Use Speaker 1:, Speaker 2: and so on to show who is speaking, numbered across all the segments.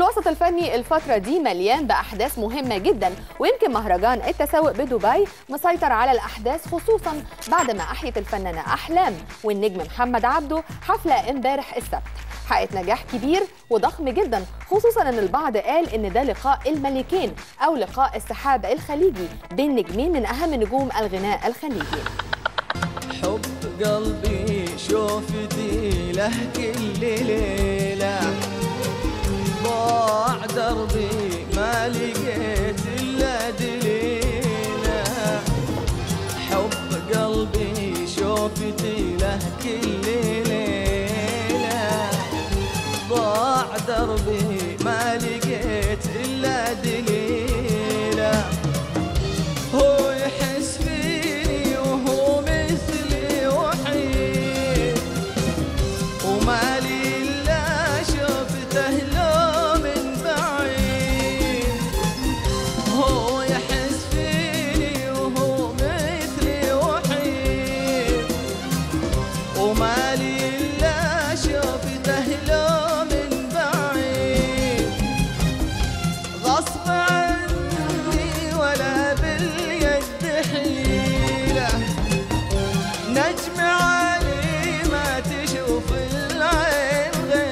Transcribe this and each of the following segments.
Speaker 1: الوسط الفني الفترة دي مليان بأحداث مهمة جدا ويمكن مهرجان التسوق بدبي مسيطر على الأحداث خصوصا بعد ما أحيت الفنانة أحلام والنجم محمد عبده حفلة امبارح السبت حققت نجاح كبير وضخم جدا خصوصا ان البعض قال ان ده لقاء الملكين او لقاء السحاب الخليجي بين نجمين من اهم نجوم الغناء الخليجي
Speaker 2: حب قلبي شوفتي له كل ليلة ضاع دربي ما لقيت إلا دليلة حب قلبي شوفتي له كل ليلة ضاع دربي ما لقيت إلا دليلة هو يحس فيني وهو مثلي وحيد وما لي الا شفته لو من بعيد هو يحس فيني وهو مثلي وحيد وما لي الا شفته لو من بعيد غصب عني ولا باليد حيلة نجم عالي ما تشوف العين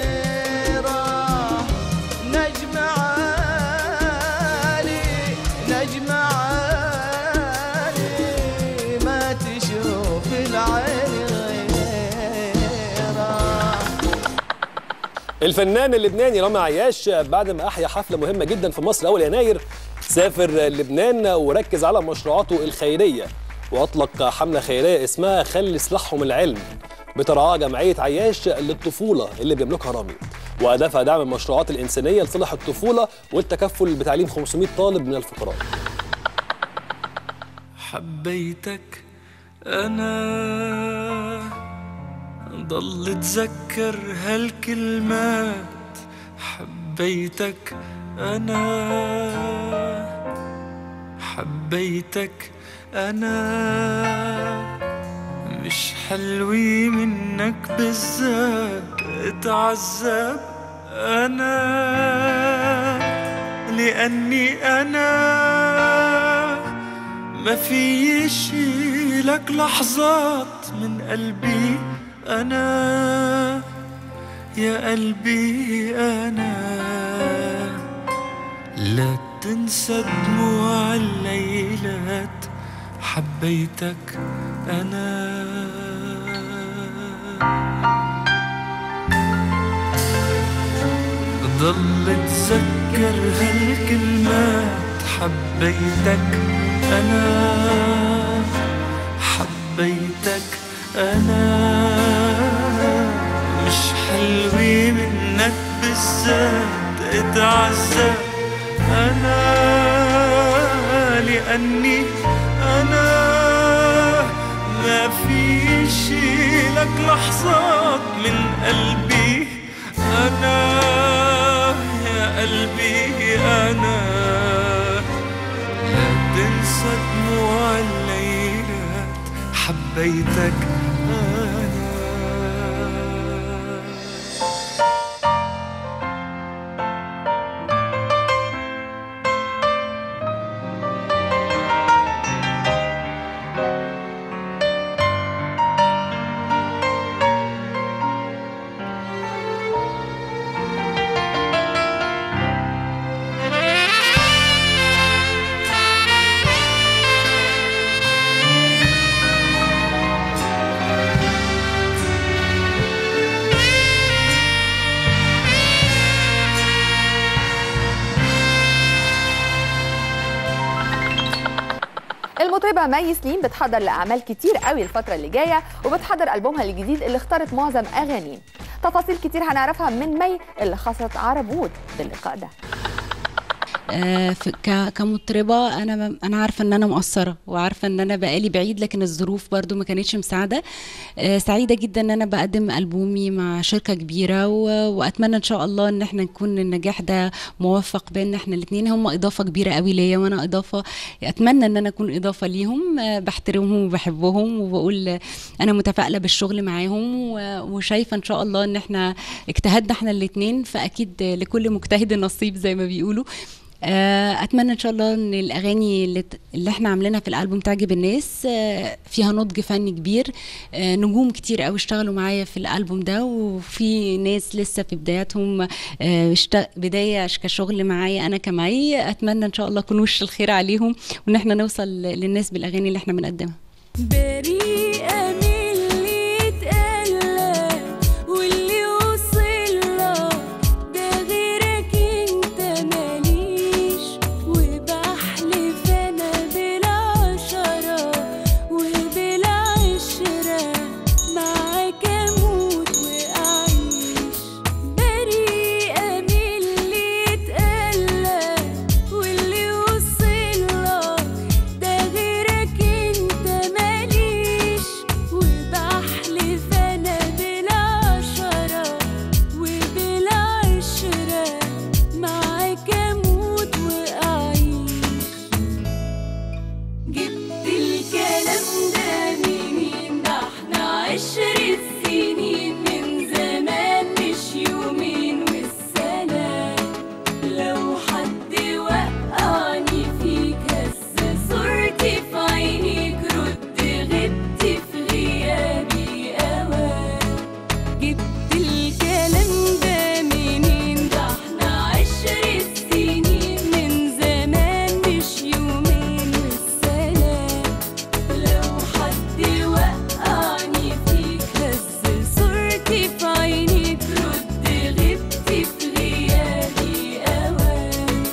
Speaker 2: غيره نجم عالي نجم عالي ما تشوف العين غيره
Speaker 3: الفنان اللبناني رامي عياش بعد ما احيا حفله مهمه جدا في مصر اول يناير سافر لبنان وركز على مشروعاته الخيريه واطلق حمله خيريه اسمها خلي سلاحهم العلم بترعاها جمعيه عياش للطفوله اللي بيملكها رامي وهدفها دعم المشروعات الانسانيه لصالح الطفوله والتكفل بتعليم 500 طالب من الفقراء
Speaker 4: حبيتك أنا ضل اتذكر هالكلمات حبيتك أنا حبيتك أنا مش حلوي منك بالذات اتعذب أنا لأني أنا ما في يشيلك لحظات من قلبي أنا يا قلبي أنا لا تنسى دموع الليلات حبيتك أنا ضل اتذكر هالكلمات حبيتك انا حبيتك انا مش حلوة منك بالذات اتعذب انا لاني انا ما في شيلك لحظات من قلبي انا يا قلبي انا لا تنسى دموع الليلات حبيتك انا
Speaker 1: المطربة مي سليم بتحضر لأعمال كتير قوي الفترة اللي جاية وبتحضر ألبومها الجديد اللي اختارت معظم أغانيه تفاصيل كتير هنعرفها من مي اللي خصت عرب وود باللقاء ده
Speaker 5: آه، في- ك- كمطربه انا انا عارفه ان انا مقصره وعارفه ان انا بقالي بعيد لكن الظروف برضو ما كانتش مساعده آه، سعيده جدا ان انا بقدم البومي مع شركه كبيره و- واتمنى ان شاء الله ان احنا نكون النجاح ده موفق بين احنا الاثنين هم اضافه كبيره قوي ليا وانا اضافه اتمنى ان انا اكون اضافه ليهم آه، بحترمهم وبحبهم وبقول آه، انا متفائله بالشغل معاهم و- وشايفه ان شاء الله ان احنا اجتهدنا احنا الاثنين فاكيد آه، لكل مجتهد نصيب زي ما بيقولوا آه، اتمنى ان شاء الله ان الاغاني اللي, ت- اللي احنا عاملينها في الالبوم تعجب الناس آه، فيها نضج فني كبير آه، نجوم كتير قوي اشتغلوا معايا في الالبوم ده وفي ناس لسه في بداياتهم آه، اشت- بدايه كشغل معايا انا كمعي اتمنى ان شاء الله اكون وش الخير عليهم وان احنا نوصل للناس بالاغاني اللي احنا بنقدمها
Speaker 6: بريئة من اللي اتقلق واللي وصلك ده غيرك انت ماليش وبحلف انا بالعشرة وبالعشرة معاك اموت واعيش بريئة من اللي اتقلق واللي وصلك ده غيرك انت ماليش وبحلف انا بالعشرة وبالعشرة معاك اموت واعيش جبت الكلام ده منين ده احنا عشر سنين من زمان مش يومين والسنة لو حد وقعني فيك هز صورتي في عينيك رد غبت في غيابي اوان جبت الكلام ده منين ده احنا عشر سنين من زمان مش يومين والسلام لو حد وقعني فيك هز صورتي في عينيك رد غبت في غيابي اوان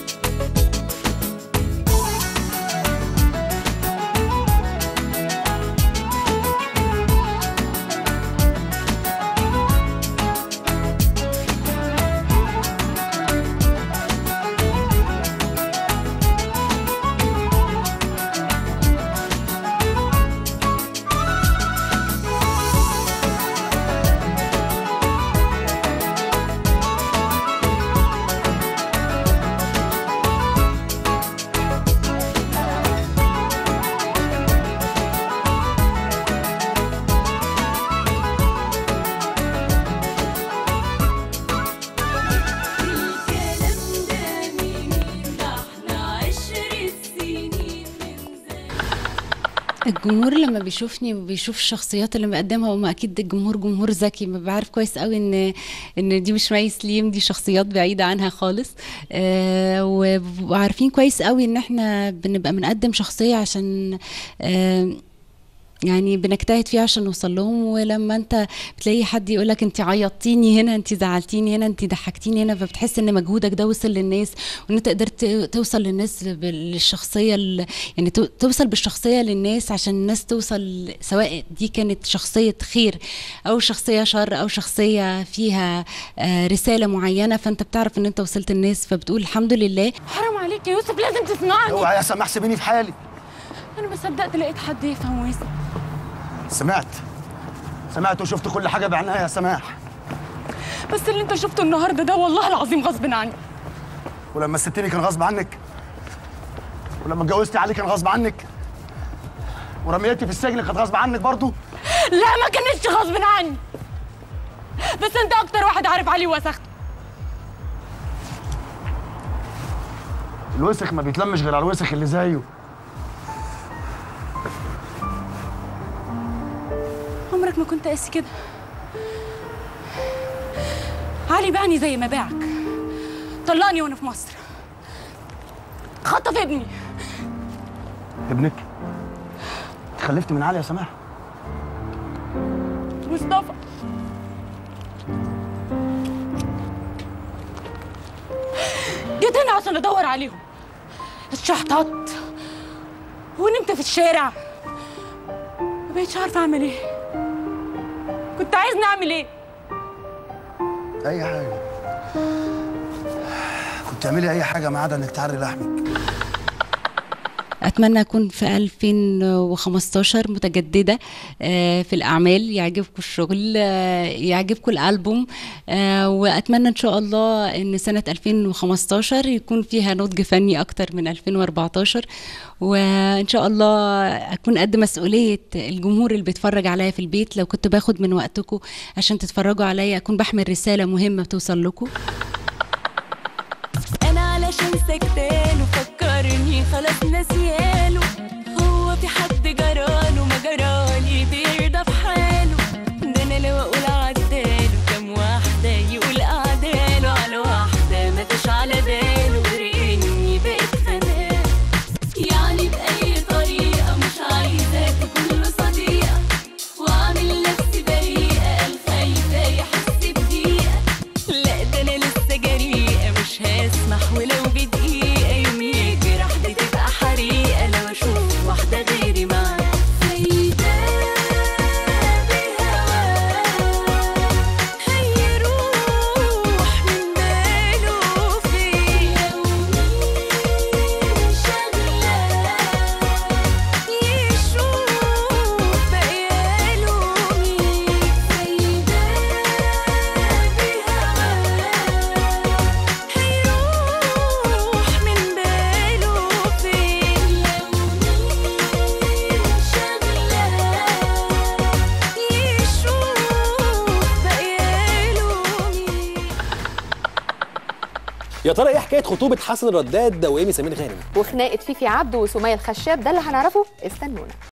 Speaker 6: الكلام ده منين ده احنا عشر سنين من زمان
Speaker 5: الجمهور لما بيشوفني وبيشوف الشخصيات اللي بقدمها وما اكيد الجمهور جمهور ذكي ما بعرف كويس قوي ان ان دي مش مي سليم دي شخصيات بعيده عنها خالص آه وعارفين كويس قوي ان احنا بنبقى بنقدم شخصيه عشان آه يعني بنجتهد فيها عشان نوصل لهم ولما انت بتلاقي حد يقول لك انت عيطتيني هنا انت زعلتيني هنا انت ضحكتيني هنا فبتحس ان مجهودك ده وصل للناس وان انت قدرت توصل للناس بالشخصيه ال- يعني تو- توصل بالشخصيه للناس عشان الناس توصل سواء دي كانت شخصيه خير او شخصيه شر او شخصيه فيها آه، رساله معينه فانت بتعرف ان انت وصلت الناس فبتقول الحمد لله
Speaker 6: حرام عليك يا يوسف لازم تسمعني
Speaker 7: اوعى يا سماح سيبيني في حالي
Speaker 6: انا ما صدقت لقيت حد يفهم ويسمع
Speaker 7: سمعت سمعت وشفت كل حاجه بعناية يا سماح
Speaker 6: بس اللي انت شفته النهارده ده والله العظيم غصب عني
Speaker 7: ولما سبتني كان غصب عنك ولما اتجوزتي علي كان غصب عنك ورميتي في السجن كانت غصب عنك برضو
Speaker 6: لا ما كانتش غصب عني بس انت اكتر واحد عارف علي وسخته
Speaker 7: الوسخ ما بيتلمش غير على الوسخ اللي زيه
Speaker 6: عمرك ما كنت قاسي كده علي باعني زي ما باعك طلقني وانا في مصر خطف ابني
Speaker 7: ابنك اتخلفت من علي يا سماح
Speaker 6: مصطفى جيت هنا عشان ادور عليهم اتشحططت ونمت في الشارع ما بقتش عارفه اعمل ايه كنت عايز نعمل ايه
Speaker 7: اي حاجه كنت وبتعملي اي حاجه ما عدا انك تعري لحمك
Speaker 5: اتمنى اكون في 2015 متجدده آه، في الاعمال يعجبكم الشغل آه، يعجبكم الالبوم آه، واتمنى ان شاء الله ان سنه 2015 يكون فيها نضج فني اكتر من 2014 وان شاء الله اكون قد مسؤوليه الجمهور اللي بيتفرج عليا في البيت لو كنت باخد من وقتكم عشان تتفرجوا عليا اكون بحمل رساله مهمه بتوصل لكم
Speaker 6: انا علشان سكتان وفكرني خلاص ناسياله هو في حد جراله ما جرالي بيرضى بحاله ده انا لو اقول عداله كام واحده يقول اعداله على واحده ما فيش على باله غير اني بقيت فنان يعني باي طريقه مش عايزه تكون له صديقه واعمل نفسي بريئه قال خايفه يحس بضيقه لا ده انا لسه جريئه مش هسمح ولو بدقيقه يوم يجي راحتي تبقى حريقه لو اشوف واحده غيري معاه فايدة بهواه هيروح من باله فيا ومين شغلاه يشوف بقياله مين فايدة بهواه هيروح من باله فين لو مين شغلاه يشوف بقياله مين
Speaker 3: يا ترى ايه حكايه خطوبه حسن الرداد وايمي سمير غانم
Speaker 1: وخناقه فيفي عبده وسمية الخشاب ده اللي هنعرفه استنونا